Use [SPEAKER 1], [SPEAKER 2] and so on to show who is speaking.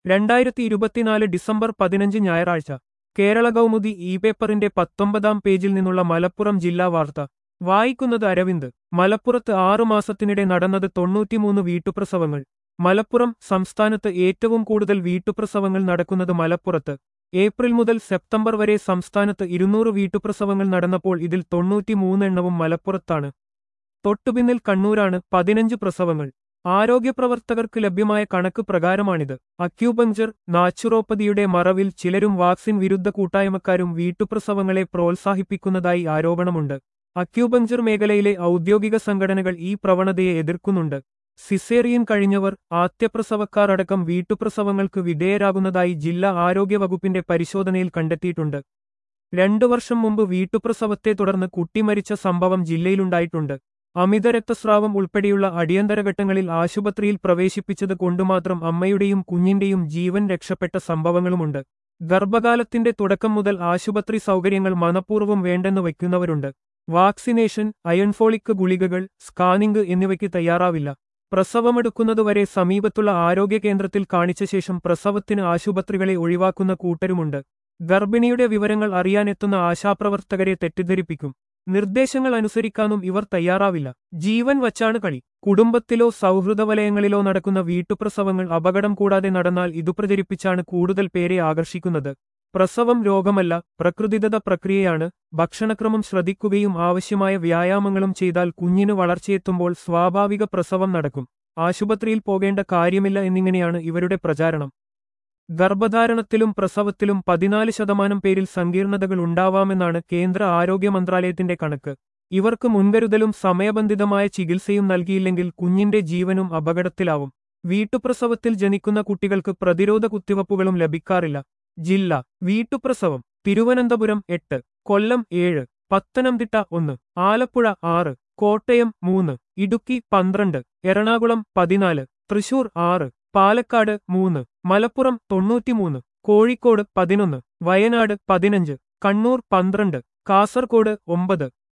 [SPEAKER 1] രണ്ടായിരത്തി ഇരുപത്തിനാല് ഡിസംബർ പതിനഞ്ച് ഞായറാഴ്ച കേരള കൗമുദി ഇ പേപ്പറിന്റെ പത്തൊമ്പതാം പേജിൽ നിന്നുള്ള മലപ്പുറം ജില്ലാ വാർത്ത വായിക്കുന്നത് അരവിന്ദ് മലപ്പുറത്ത് ആറുമാസത്തിനിടെ നടന്നത് തൊണ്ണൂറ്റിമൂന്ന് വീട്ടുപ്രസവങ്ങൾ മലപ്പുറം സംസ്ഥാനത്ത് ഏറ്റവും കൂടുതൽ വീട്ടുപ്രസവങ്ങൾ നടക്കുന്നത് മലപ്പുറത്ത് ഏപ്രിൽ മുതൽ സെപ്റ്റംബർ വരെ സംസ്ഥാനത്ത് ഇരുന്നൂറ് വീട്ടുപ്രസവങ്ങൾ നടന്നപ്പോൾ ഇതിൽ തൊണ്ണൂറ്റിമൂന്ന് എണ്ണവും മലപ്പുറത്താണ് തൊട്ടുപിന്നിൽ കണ്ണൂരാണ് പതിനഞ്ച് പ്രസവങ്ങൾ ആരോഗ്യപ്രവർത്തകർക്ക് ലഭ്യമായ കണക്ക് പ്രകാരമാണിത് അക്യൂപങ്ചർ നാച്ചുറോപ്പതിയുടെ മറവിൽ ചിലരും വാക്സിൻ വിരുദ്ധ കൂട്ടായ്മക്കാരും വീട്ടുപ്രസവങ്ങളെ പ്രോത്സാഹിപ്പിക്കുന്നതായി ആരോപണമുണ്ട് അക്യൂപങ്ചർ മേഖലയിലെ ഔദ്യോഗിക സംഘടനകൾ ഈ പ്രവണതയെ എതിർക്കുന്നുണ്ട് സിസേറിയൻ കഴിഞ്ഞവർ ആദ്യപ്രസവക്കാർ അടക്കം വീട്ടുപ്രസവങ്ങൾക്ക് വിധേയരാകുന്നതായി ജില്ലാ ആരോഗ്യവകുപ്പിന്റെ പരിശോധനയിൽ കണ്ടെത്തിയിട്ടുണ്ട് രണ്ടു വർഷം മുമ്പ് വീട്ടുപ്രസവത്തെ തുടർന്ന് കുട്ടി മരിച്ച സംഭവം ജില്ലയിലുണ്ടായിട്ടുണ്ട് അമിത രക്തസ്രാവം ഉൾപ്പെടെയുള്ള അടിയന്തര ഘട്ടങ്ങളിൽ ആശുപത്രിയിൽ പ്രവേശിപ്പിച്ചത് കൊണ്ടുമാത്രം അമ്മയുടെയും കുഞ്ഞിന്റെയും ജീവൻ രക്ഷപ്പെട്ട സംഭവങ്ങളുമുണ്ട് ഗർഭകാലത്തിന്റെ തുടക്കം മുതൽ ആശുപത്രി സൗകര്യങ്ങൾ മനഃപൂർവ്വം വേണ്ടെന്ന് വയ്ക്കുന്നവരുണ്ട് വാക്സിനേഷൻ അയൺഫോളിക് ഗുളികകൾ സ്കാനിംഗ് എന്നിവയ്ക്ക് തയ്യാറാവില്ല പ്രസവമെടുക്കുന്നതുവരെ സമീപത്തുള്ള ആരോഗ്യ കേന്ദ്രത്തിൽ കാണിച്ച ശേഷം പ്രസവത്തിന് ആശുപത്രികളെ ഒഴിവാക്കുന്ന കൂട്ടരുമുണ്ട് ഗർഭിണിയുടെ വിവരങ്ങൾ അറിയാനെത്തുന്ന ആശാപ്രവർത്തകരെ തെറ്റിദ്ധരിപ്പിക്കും നിർദ്ദേശങ്ങൾ അനുസരിക്കാനും ഇവർ തയ്യാറാവില്ല ജീവൻ വച്ചാണ് കളി കുടുംബത്തിലോ സൗഹൃദ വലയങ്ങളിലോ നടക്കുന്ന വീട്ടുപ്രസവങ്ങൾ അപകടം കൂടാതെ നടന്നാൽ ഇതു പ്രചരിപ്പിച്ചാണ് കൂടുതൽ പേരെ ആകർഷിക്കുന്നത് പ്രസവം രോഗമല്ല പ്രകൃതിദത്ത പ്രക്രിയയാണ് ഭക്ഷണക്രമം ശ്രദ്ധിക്കുകയും ആവശ്യമായ വ്യായാമങ്ങളും ചെയ്താൽ കുഞ്ഞിന് വളർച്ചയെത്തുമ്പോൾ സ്വാഭാവിക പ്രസവം നടക്കും ആശുപത്രിയിൽ പോകേണ്ട കാര്യമില്ല എന്നിങ്ങനെയാണ് ഇവരുടെ പ്രചാരണം ഗർഭധാരണത്തിലും പ്രസവത്തിലും പതിനാല് ശതമാനം പേരിൽ സങ്കീർണതകൾ ഉണ്ടാവാമെന്നാണ് കേന്ദ്ര ആരോഗ്യ മന്ത്രാലയത്തിന്റെ കണക്ക് ഇവർക്ക് മുൻകരുതലും സമയബന്ധിതമായ ചികിത്സയും നൽകിയില്ലെങ്കിൽ കുഞ്ഞിന്റെ ജീവനും അപകടത്തിലാവും വീട്ടുപ്രസവത്തിൽ ജനിക്കുന്ന കുട്ടികൾക്ക് പ്രതിരോധ കുത്തിവയ്പ്പുകളും ലഭിക്കാറില്ല ജില്ല വീട്ടുപ്രസവം തിരുവനന്തപുരം എട്ട് കൊല്ലം ഏഴ് പത്തനംതിട്ട ഒന്ന് ആലപ്പുഴ ആറ് കോട്ടയം മൂന്ന് ഇടുക്കി പന്ത്രണ്ട് എറണാകുളം പതിനാല് തൃശൂർ ആറ് പാലക്കാട് മൂന്ന് മലപ്പുറം തൊണ്ണൂറ്റിമൂന്ന് കോഴിക്കോട് പതിനൊന്ന് വയനാട് പതിനഞ്ച് കണ്ണൂർ പന്ത്രണ്ട് കാസർകോട് ഒമ്പത്